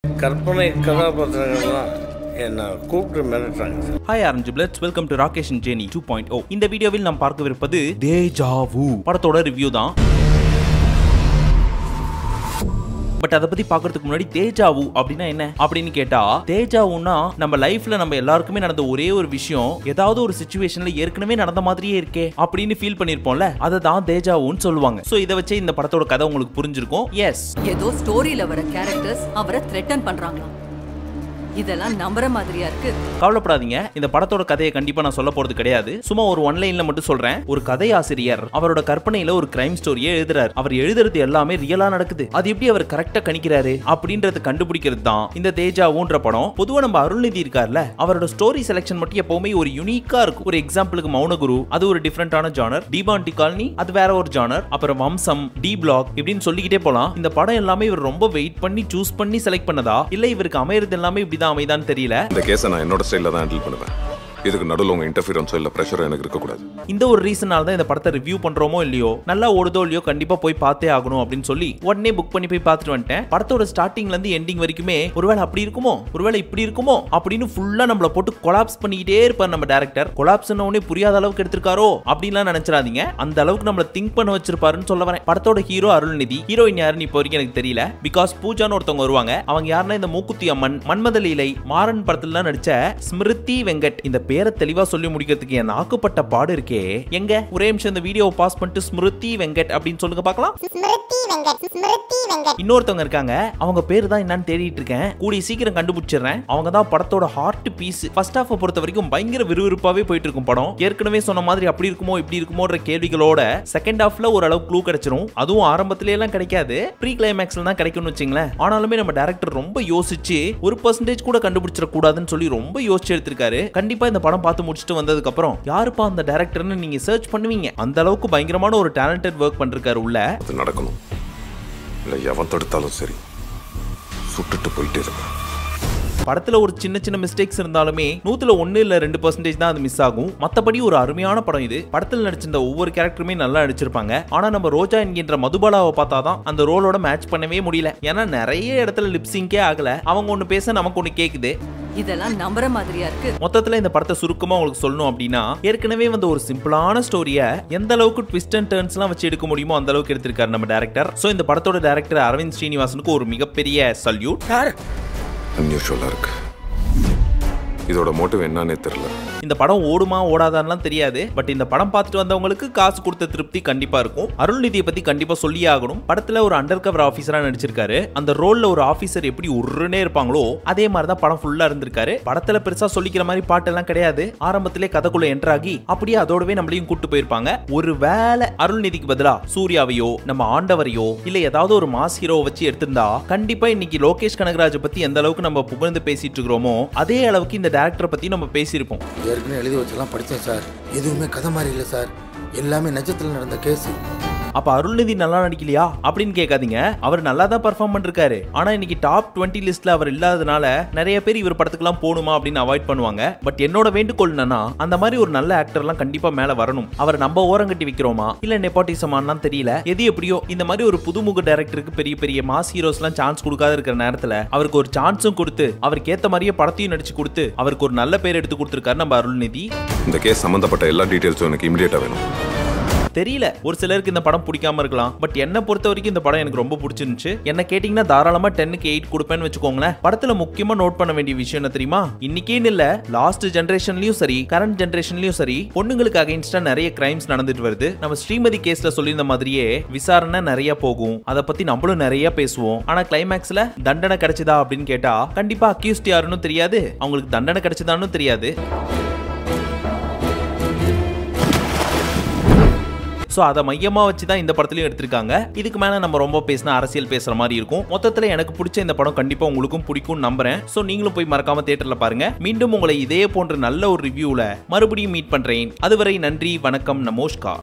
கற்பனை கதாபாத்திரங்கள்லாம் என்னை கூப்பிட்டு மிரட்டுறாங்க sir hi orange bloods welcome to Rakesh Jeni two point O இந்த வீடியோவில் நாம் பார்க்கவிருப்பது தேஜாவு படத்தோட ரிவ்யூ தான் பட் அதை பத்தி பார்க்கறதுக்கு முன்னாடி தேஜாவு அப்படின்னா என்ன அப்படின்னு கேட்டா தேஜாவுன்னா நம்ம லைஃப்ல நம்ம எல்லாருக்குமே நடந்த ஒரே ஒரு விஷயம் ஏதாவது ஒரு சுச்சுவேஷன்ல ஏற்கனவே நடந்த மாதிரியே இருக்கே அப்படின்னு ஃபீல் பண்ணிருப்போம்ல அதை தான் தேஜாவுன்னு சொல்லுவாங்க சோ இதை வச்சே இந்த படத்தோட கதை உங்களுக்கு புரிஞ்சிருக்கும் எஸ் ஏதோ ஸ்டோரியில வர கேரக்டர்ஸ் அவரை த்ரெட்டன் பண்றாங்களாம் இதெல்லாம் நம்புற மாதிரியா இருக்கு கவலைப்படாதீங்க இந்த படத்தோட கதையை கண்டிப்பா நான் சொல்ல போறது கிடையாது சும்மா ஒரு ஒன் லைன்ல மட்டும் சொல்றேன் ஒரு கதையாசிரியர் அவரோட கற்பனையில ஒரு கிரைம் ஸ்டோரியை எழுதுறாரு அவர் எழுதுறது எல்லாமே ரியலா நடக்குது அது எப்படி அவர் கரெக்டா கணிக்கிறாரு அப்படின்றத கண்டுபிடிக்கிறது தான் இந்த தேஜாவுன்ற படம் பொதுவா நம்ம அருள்நிதி இருக்கார்ல அவரோட ஸ்டோரி செலெக்ஷன் மட்டும் எப்பவுமே ஒரு யூனிக்கா இருக்கும் ஒரு எக்ஸாம்பிளுக்கு மௌனகுரு அது ஒரு டிஃப்ரெண்டான ஜானர் டிபாண்டி காலனி அது வேற ஒரு ஜானர் அப்புறம் வம்சம் டி பிளாக் இப்படின்னு சொல்லிக்கிட்டே போலாம் இந்த படம் எல்லாமே இவர் ரொம்ப வெயிட் பண்ணி சூஸ் பண்ணி செலக்ட் பண்ணதா இல்ல இவருக்கு அமையறது எல்லாமே இப்படிதான் அமைதான்னு தெரியல இந்த கேஸை நான் என்னோட ஸ்டைலில் தான் ஹேண்டில் பண்ணுவேன் இதுக்கு நடுவில் உங்கள் இன்டர்ஃபியரன்ஸோ இல்லை ப்ரெஷரோ எனக்கு இருக்கக்கூடாது இந்த ஒரு ரீசனால தான் இந்த படத்தை ரிவ்யூ பண்றோமோ இல்லையோ நல்லா ஓடுதோ இல்லையோ கண்டிப்பா போய் பார்த்தே ஆகணும் அப்படின்னு சொல்லி உடனே புக் பண்ணி போய் பார்த்துட்டு வந்துட்டேன் படத்தோட ஸ்டார்டிங்ல இருந்து எண்டிங் வரைக்குமே ஒருவேளை அப்படி இருக்குமோ ஒருவேளை இப்படி இருக்குமோ அப்படின்னு ஃபுல்லா நம்மள போட்டு கொலாப்ஸ் பண்ணிக்கிட்டே இருப்பார் நம்ம டேரக்டர் கொலாப்ஸ் உடனே புரியாத அளவுக்கு எடுத்திருக்காரோ அப்படின்லாம் நினைச்சிடாதீங்க அந்த அளவுக்கு நம்மள திங்க் பண்ண வச்சிருப்பாருன்னு சொல்ல வரேன் படத்தோட ஹீரோ அருள்நிதி ஹீரோயின் யாருன்னு இப்போ வரைக்கும் எனக்கு தெரியல பிகாஸ் பூஜான்னு ஒருத்தவங்க வருவாங்க அவங்க யாருன்னா இந்த மூக்குத்தி அம்மன் மன்மத லீலை மாறன் படத்துல நடிச்ச ஸ்மிருதி வெங்கட் இந்த பேரை தெளிவா சொல்லி முடிக்கிறதுக்கு என் நாக்குப்பட்ட பாடு இருக்கே எங்க ஒரே நிமிஷம் இந்த வீடியோவை பாஸ் பண்ணிட்டு ஸ்மிருதி வெங்கட் அப்படின்னு சொல்லுங்க பார்க்கலாம் ஸ்மிருதி வெங்கட் ஸ்மிருதி வெங்கட் இன்னொருத்தவங்க இருக்காங்க அவங்க பேர் தான் என்னன்னு தேடிட்டு இருக்கேன் கூடிய சீக்கிரம் கண்டுபிடிச்சிடுறேன் அவங்க தான் படத்தோட ஹார்ட் பீஸ் ஃபர்ஸ்ட் ஹாஃப் பொறுத்த வரைக்கும் பயங்கர விறுவிறுப்பாவே போயிட்டு இருக்கும் படம் ஏற்கனவே சொன்ன மாதிரி அப்படி இருக்குமோ இப்படி இருக்குமோன்ற கேள்விகளோட செகண்ட் ஹாஃப்ல ஓரளவு க்ளூ கிடைச்சிரும் அதுவும் ஆரம்பத்திலே எல்லாம் கிடைக்காது ப்ரீ கிளைமேக்ஸ்ல தான் கிடைக்கும்னு வச்சுங்களேன் ஆனாலுமே நம்ம டேரக்டர் ரொம்ப யோசிச்சு ஒரு பர்சன்டேஜ் கூட கண்டுபிடிச்சிட கூடாதுன்னு சொல்லி ரொம்ப யோசிச்சு எடுத்திருக்காரு கண்டிப்பா இந்த படம் பார்த்து முடிச்சுட்டு வந்ததுக்கு அப்புறம் யாருப்பா அந்த டேரக்டர்னு நீங்க சர்ச் பண்ணுவீங்க அந்த அளவுக்கு பயங்கரமான ஒரு டேலண்டட் ஒர்க் பண்ணிருக்காரு உள்ள அது நடக்கணும் இல்லை எவன் தடுத்தாலும் சரி சுட்டுட்டு போயிட்டே இருப்பேன் படத்துல ஒரு சின்ன சின்ன மிஸ்டேக்ஸ் இருந்தாலுமே நூத்துல ஒன்னு இல்ல ரெண்டு பர்சன்டேஜ் தான் அது மிஸ் ஆகும் மத்தபடி ஒரு அருமையான படம் இது படத்துல நடிச்சிருந்த ஒவ்வொரு கேரக்டருமே நல்லா நடிச்சிருப்பாங்க ஆனா நம்ம ரோஜா என்கின்ற மதுபாலாவை பார்த்தாதான் அந்த ரோலோட மேட்ச் பண்ணவே முடியல ஏன்னா நிறைய இடத்துல லிப்சிங்கே ஆகல அவங்க ஒண்ணு பேச நமக்கு ஒண்ணு கேக்குது இதெல்லாம் நம்புற மாதிரியா இருக்கு மொத்தத்துல இந்த படத்தை சுருக்கமா உங்களுக்கு சொல்லணும் அப்படின்னா ஏற்கனவே வந்து ஒரு சிம்பிளான ஸ்டோரிய எந்த அளவுக்கு ட்விஸ்ட் அண்ட் டர்ன்ஸ் எல்லாம் வச்சு எடுக்க முடியுமோ அந்த அளவுக்கு எடுத்திருக்காரு நம்ம டேரக்டர் சோ இந்த படத்தோட டேரக்டர் அரவிந்த் ஸ்ரீனிவாசனுக்கு ஒரு மிகப்பெரிய சல்யூட் அன்யூஷுவலாக இருக்கு இதோட மோட்டிவ் என்னன்னே தெரில இந்த படம் ஓடுமா ஓடாதான்லாம் தெரியாது பட் இந்த படம் பார்த்துட்டு வந்தவங்களுக்கு காசு கொடுத்த திருப்தி கண்டிப்பா இருக்கும் அருள்நிதியை பத்தி கண்டிப்பா சொல்லியே ஆகணும் படத்துல ஒரு அண்டர் கவர் ஆஃபீஸரா நடிச்சிருக்காரு அந்த ரோல்ல ஒரு ஆபீசர் எப்படி உருன்னே இருப்பாங்களோ அதே மாதிரி தான் படம் ஃபுல்லா இருந்திருக்காரு படத்துல பெருசா சொல்லிக்கிற மாதிரி பாட்டெல்லாம் கிடையாது ஆரம்பத்திலே கதைக்குள்ள என்டர் ஆகி அப்படியே அதோடவே நம்மளையும் கூட்டு போயிருப்பாங்க ஒரு வேளை அருள்நிதிக்கு பதிலா சூர்யாவையோ நம்ம ஆண்டவரையோ இல்ல ஏதாவது ஒரு மாஸ் ஹீரோ வச்சு எடுத்திருந்தா கண்டிப்பா இன்னைக்கு லோகேஷ் கனகராஜ் பத்தி எந்த அளவுக்கு நம்ம புகழ்ந்து பேசிட்டு இருக்கிறோமோ அதே அளவுக்கு இந்த டேரக்டரை பத்தி நம்ம பேசியிருப்போம் ஏற்கனவே எழுதி வச்செல்லாம் படித்தேன் சார் எதுவுமே கதை மாதிரி இல்லை சார் எல்லாமே நிஜத்தில் நடந்த கேஸு அப்ப அருள்நிதி நல்லா நடிக்கலையா அப்படின்னு கேட்காதீங்க அவர் நல்லா தான் பர்ஃபார்ம் பண்ணிருக்காரு ஆனா இன்னைக்கு டாப் 20 லிஸ்ட்ல அவர் இல்லாதனால நிறைய பேர் இவர் படத்துக்குலாம் போகணுமா அப்படின்னு அவாய்ட் பண்ணுவாங்க பட் என்னோட வேண்டுகோள் என்னன்னா அந்த மாதிரி ஒரு நல்ல ஆக்டர்லாம் கண்டிப்பா மேல வரணும் அவர் நம்ம ஓரங்கட்டி வைக்கிறோமா இல்ல நெப்போட்டிசமான்னு தெரியல எது எப்படியோ இந்த மாதிரி ஒரு புதுமுக டைரக்டருக்கு பெரிய பெரிய மாஸ் ஹீரோஸ்லாம் சான்ஸ் கொடுக்காத இருக்கிற நேரத்துல அவருக்கு ஒரு சான்ஸும் கொடுத்து அவருக்கு ஏத்த மாதிரியே படத்தையும் நடிச்சு கொடுத்து அவருக்கு ஒரு நல்ல பேர் எடுத்து கொடுத்துருக்காரு நம்ம அருள்நிதி இந்த கேஸ் சம்மந்தப்பட்ட எல்லா டீட்டெயில்ஸும் எனக்கு இமீடியட்டாக வேணும் தெரியல ஒரு சிலருக்கு இந்த படம் பிடிக்காம இருக்கலாம் பட் என்ன பொறுத்த வரைக்கும் இந்த படம் எனக்கு ரொம்ப பிடிச்சிருந்துச்சு என்ன கேட்டீங்கன்னா தாராளமா டென்னுக்கு எயிட் கொடுப்பேன்னு வச்சுக்கோங்களேன் படத்துல முக்கியமா நோட் பண்ண வேண்டிய விஷயம் என்ன தெரியுமா இன்னைக்கேன்னு இல்ல லாஸ்ட் ஜென்ரேஷன்லயும் சரி கரண்ட் ஜென்ரேஷன்லயும் சரி பொண்ணுங்களுக்கு அகைன்ஸ்டா நிறைய கிரைம்ஸ் நடந்துட்டு வருது நம்ம ஸ்ரீமதி கேஸ்ல சொல்லியிருந்த மாதிரியே விசாரணை நிறைய போகும் அதை பத்தி நம்மளும் நிறைய பேசுவோம் ஆனா கிளைமேக்ஸ்ல தண்டனை கிடைச்சதா அப்படின்னு கேட்டா கண்டிப்பா அக்யூஸ்ட் யாருன்னு தெரியாது அவங்களுக்கு தண்டனை கிடைச்சதான்னு தெரியாது ஸோ அதை மையமா வச்சு தான் இந்த படத்துலையும் எடுத்திருக்காங்க இதுக்கு மேல நம்ம ரொம்ப பேசினா அரசியல் பேசுற மாதிரி இருக்கும் மொத்தத்துல எனக்கு பிடிச்ச இந்த படம் கண்டிப்பா உங்களுக்கும் பிடிக்கும் நம்புறேன் ஸோ நீங்களும் போய் மறக்காம தியேட்டர்ல பாருங்க மீண்டும் உங்களை இதே போன்ற நல்ல ஒரு ரிவ்யூல மறுபடியும் மீட் பண்றேன் அதுவரை நன்றி வணக்கம் நமோஷ்கா